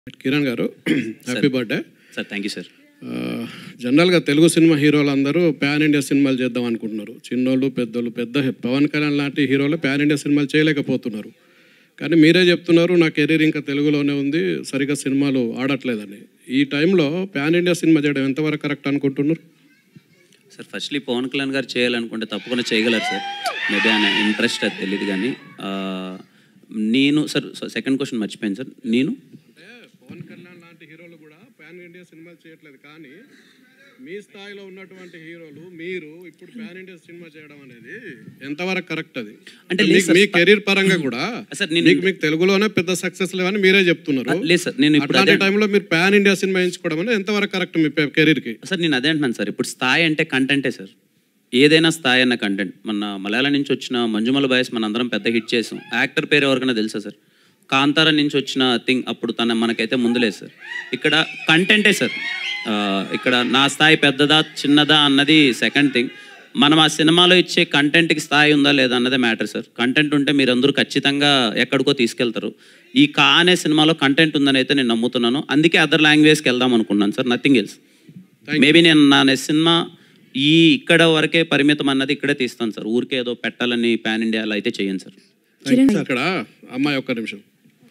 కిరణ్ గారు happy birthday sir thank you sir ఆ, జనరల్గా తెలుగు సినిమా హీరోలు అందరూ ప్యాన్ ఇండియా సినిమాలు చేద్దాం అనుకుంటున్నారు చిన్నోళ్ళు పెద్దోళ్ళు పెద్ద పవన్ కళ్యాణ్ లాంటి హీరోలు ప్యాన్ ఇండియా సినిమాలు చేయలేకపోతున్నారు కానీ మీరే చెప్తున్నారు నా కెరీర్ ఇంకా తెలుగులోనే ఉంది సరిగా సినిమాలు ఆడట్లేదని ఈ టైంలో ప్యాన్ ఇండియా సినిమా చేయడం ఎంతవరకు కరెక్ట్ అనుకుంటున్నారు సార్ ఫస్ట్లీ పవన్ కళ్యాణ్ గారు చేయాలనుకుంటే తప్పకుండా చేయగలరు సార్ మేబీ ఆయన ఇంట్రెస్ట్ అది తెలియదు కానీ ఆ, నేను సార్ సెకండ్ క్వశ్చన్ మర్చిపోయాను సార్ నేను అంటే పవన్ కళ్యాణ్ లాంటి హీరోలు కూడా ప్యాన్ ఇండియా సినిమాలు చేయట్లేదు కానీ మీ స్థాయిలో ఉన్నటువంటి హీరోలు మీరు ఇప్పుడు ప్యాన్ ఇండియా సినిమా చేయడం అనేది ఎంతవరకు కరెక్ట్ అది అంటే మీకు- లేదు సార్. మీ కెరీర్ పరంగా కూడా సార్ నేను మీకు మీకు తెలుగులోనే పెద్ద సక్సెస్ లేవని మీరే చెప్తున్నారు లేదు సార్ నేను ఇప్పుడు అట్లాంటి అదే టైంలో మీరు ప్యాన్ ఇండియా సినిమా ఎంచుకోవడం అనేది ఎంతవరకు కరెక్ట్ మీ కెరీర్ కి సార్ నేను అదే అంటున్నాను సార్ ఇప్పుడు స్థాయి అంటే కంటెంటే సార్ ఏదైనా స్థాయి అన్న కంటెంట్ మన మలయాళం నుంచి వచ్చిన మంజుమల బాయస్ మన అందరం పెద్ద హిట్ చేసాం యాక్టర్ పేరు ఎవరికైనా తెలుసా సార్ కాంతార నుంచి వచ్చిన థింగ్ అప్పుడు తన మనకైతే ముందులేదు సార్ ఇక్కడ కంటెంటే సార్ ఆ, ఇక్కడ నా స్థాయి పెద్దదా చిన్నదా అన్నది సెకండ్ థింగ్ మనం ఆ సినిమాలో ఇచ్చే కంటెంట్కి స్థాయి ఉందా లేదా అన్నదే మ్యాటర్ సార్ కంటెంట్ ఉంటే మీరందరూ ఖచ్చితంగా ఎక్కడికో తీసుకెళ్తారు ఈ కా అనే సినిమాలో కంటెంట్ ఉందని అయితే నేను నమ్ముతున్నాను అందుకే అదర్ లాంగ్వేజ్కి వెళ్దాం అనుకున్నాను సార్ నథింగ్ ఎల్స్ మేబీ నేను నా నెక్స్ట్ సినిమా ఈ ఇక్కడ వరకే పరిమితం అన్నది ఇక్కడే తీస్తాను సార్ ఊరికే ఏదో పెట్టాలని పాన్ ఇండియాలో అయితే చేయను సార్ ఇక్కడ అమ్మాయి ఒక్క నిమిషం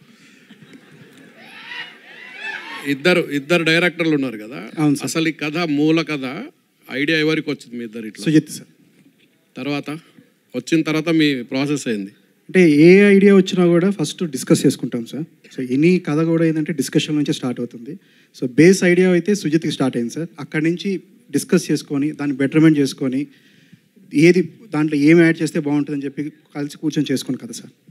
ఇద్దరు ఇద్దరు డైరెక్టర్లు ఉన్నారు కదా అవును సార్. అసలు ఈ కథ మూల కథ ఐడియా ఎవరికి వచ్చింది మీ ఇద్దరు ఇట్లా సుజిత్ సార్ తర్వాత వచ్చిన తర్వాత మీ ప్రాసెస్ అయింది అంటే ఏ ఐడియా వచ్చినా కూడా ఫస్ట్ డిస్కస్ చేసుకుంటాం సార్ సో ఎనీ కథ కూడా ఏంటంటే డిస్కషన్ నుంచి స్టార్ట్ అవుతుంది సో బేస్ ఐడియా అయితే సుజిత్కి స్టార్ట్ అయింది సార్ అక్కడి నుంచి డిస్కస్ చేసుకొని దాన్ని బెటర్మెంట్ చేసుకొని ఏది దాంట్లో ఏం యాడ్ చేస్తే బాగుంటుందని చెప్పి కలిసి కూర్చొని చేసుకోండి కదా సార్